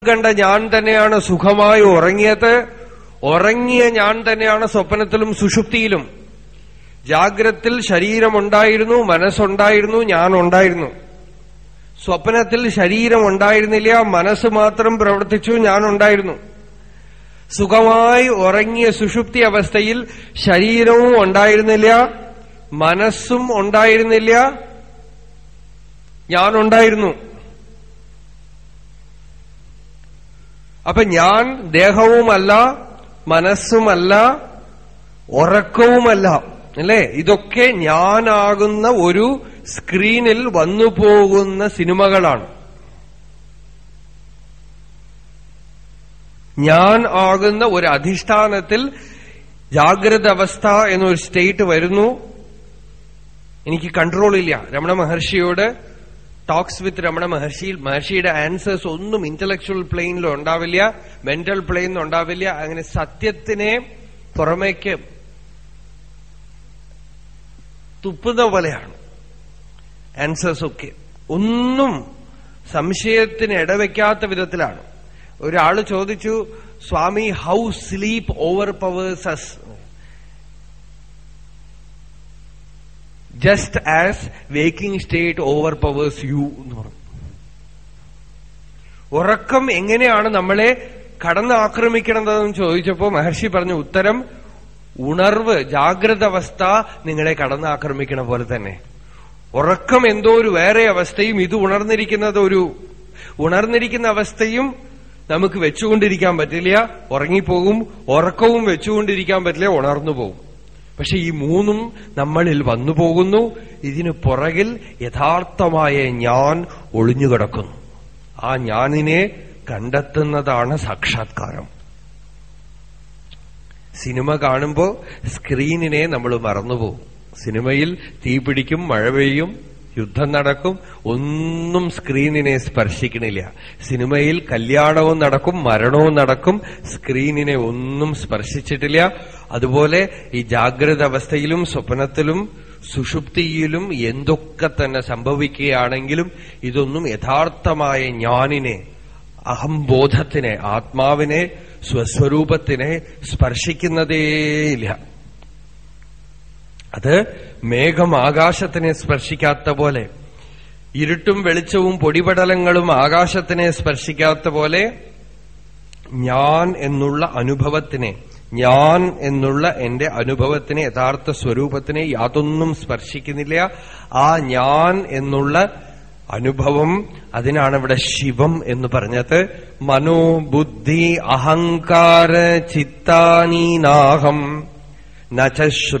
കണ്ട ഞാൻ തന്നെയാണ് സുഖമായി ഉറങ്ങിയത് ഉറങ്ങിയ ഞാൻ തന്നെയാണ് സ്വപ്നത്തിലും സുഷുപ്തിയിലും ജാഗ്രത്തിൽ ശരീരമുണ്ടായിരുന്നു മനസ്സുണ്ടായിരുന്നു ഞാൻ ഉണ്ടായിരുന്നു സ്വപ്നത്തിൽ ശരീരം ഉണ്ടായിരുന്നില്ല മനസ്സ് മാത്രം പ്രവർത്തിച്ചു ഞാൻ ഉണ്ടായിരുന്നു സുഖമായി ഉറങ്ങിയ സുഷുപ്തി അവസ്ഥയിൽ ശരീരവും ഉണ്ടായിരുന്നില്ല മനസ്സും ഉണ്ടായിരുന്നില്ല ഞാൻ ഉണ്ടായിരുന്നു അപ്പൊ ഞാൻ ദേഹവുമല്ല മനസ്സുമല്ല ഉറക്കവുമല്ല അല്ലേ ഇതൊക്കെ ഞാനാകുന്ന ഒരു സ്ക്രീനിൽ വന്നു പോകുന്ന സിനിമകളാണ് ഞാൻ ആകുന്ന ഒരു അധിഷ്ഠാനത്തിൽ ജാഗ്രത അവസ്ഥ എന്നൊരു സ്റ്റേറ്റ് വരുന്നു എനിക്ക് കൺട്രോൾ ഇല്ല രമണ മഹർഷിയോട് ടോക്സ് വിത്ത് രമണ മഹർഷി മഹർഷിയുടെ ആൻസേഴ്സ് ഒന്നും ഇന്റലക്ച്വൽ പ്ലെയിനിൽ ഉണ്ടാവില്ല മെന്റൽ പ്ലെയിനിൽ ഉണ്ടാവില്ല അങ്ങനെ സത്യത്തിനെ പുറമേക്ക് തുപ്പുന്ന പോലെയാണ് ആൻസേഴ്സ് ഒക്കെ ഒന്നും സംശയത്തിന് ഇടവെക്കാത്ത വിധത്തിലാണ് ഒരാള് ചോദിച്ചു swami how sleep over powers as just as waking state over powers you എന്ന് പറഞ്ഞു ഉറക്കം എങ്ങനെയാണ് നമ്മളെ കടന്ന് ആക്രമിക്കണതെന്ന് ചോദിച്ചപ്പോ മഹർഷി പറഞ്ഞു ഉത്തരം ഉണർവ് ജാഗ്രത അവസ്ഥ നിങ്ങളെ കടന്ന് ആക്രമിക്കണ പോലെ തന്നെ ഉറക്കം എന്തോ ഒരു വേറെ അവസ്ഥയും ഇത് ഉണർന്നിരിക്കുന്നത് ഒരു ഉണർന്നിരിക്കുന്ന അവസ്ഥയും നമുക്ക് വെച്ചുകൊണ്ടിരിക്കാൻ പറ്റില്ല ഉറങ്ങിപ്പോകും ഉറക്കവും വെച്ചുകൊണ്ടിരിക്കാൻ പറ്റില്ല ഉണർന്നു പോകും പക്ഷെ ഈ മൂന്നും നമ്മളിൽ വന്നു പോകുന്നു ഇതിനു പുറകിൽ യഥാർത്ഥമായ ഞാൻ ഒളിഞ്ഞുകിടക്കുന്നു ആ ഞാനിനെ കണ്ടെത്തുന്നതാണ് സാക്ഷാത്കാരം സിനിമ കാണുമ്പോ സ്ക്രീനിനെ നമ്മൾ മറന്നുപോകും സിനിമയിൽ തീ പിടിക്കും മഴ പെയ്യും യുദ്ധം നടക്കും ഒന്നും സ്ക്രീനിനെ സ്പർശിക്കണില്ല സിനിമയിൽ കല്യാണവും നടക്കും മരണവും നടക്കും സ്ക്രീനിനെ ഒന്നും സ്പർശിച്ചിട്ടില്ല അതുപോലെ ഈ ജാഗ്രത അവസ്ഥയിലും സ്വപ്നത്തിലും സുഷുപ്തിയിലും എന്തൊക്കെ തന്നെ സംഭവിക്കുകയാണെങ്കിലും ഇതൊന്നും യഥാർത്ഥമായ ഞാനിനെ അഹംബോധത്തിനെ ആത്മാവിനെ സ്വസ്വരൂപത്തിനെ സ്പർശിക്കുന്നതേയില്ല അത് മേഘം ആകാശത്തിനെ സ്പർശിക്കാത്ത പോലെ ഇരുട്ടും വെളിച്ചവും പൊടിപടലങ്ങളും ആകാശത്തിനെ സ്പർശിക്കാത്ത പോലെ ഞാൻ എന്നുള്ള അനുഭവത്തിനെ ഞാൻ എന്നുള്ള എന്റെ അനുഭവത്തിനെ യഥാർത്ഥ സ്വരൂപത്തിനെ യാതൊന്നും സ്പർശിക്കുന്നില്ല ആ ഞാൻ എന്നുള്ള അനുഭവം അതിനാണ് ഇവിടെ ശിവം എന്ന് പറഞ്ഞത് മനോബുദ്ധി അഹങ്കാര ചിത്താനീനാഹം നച്ച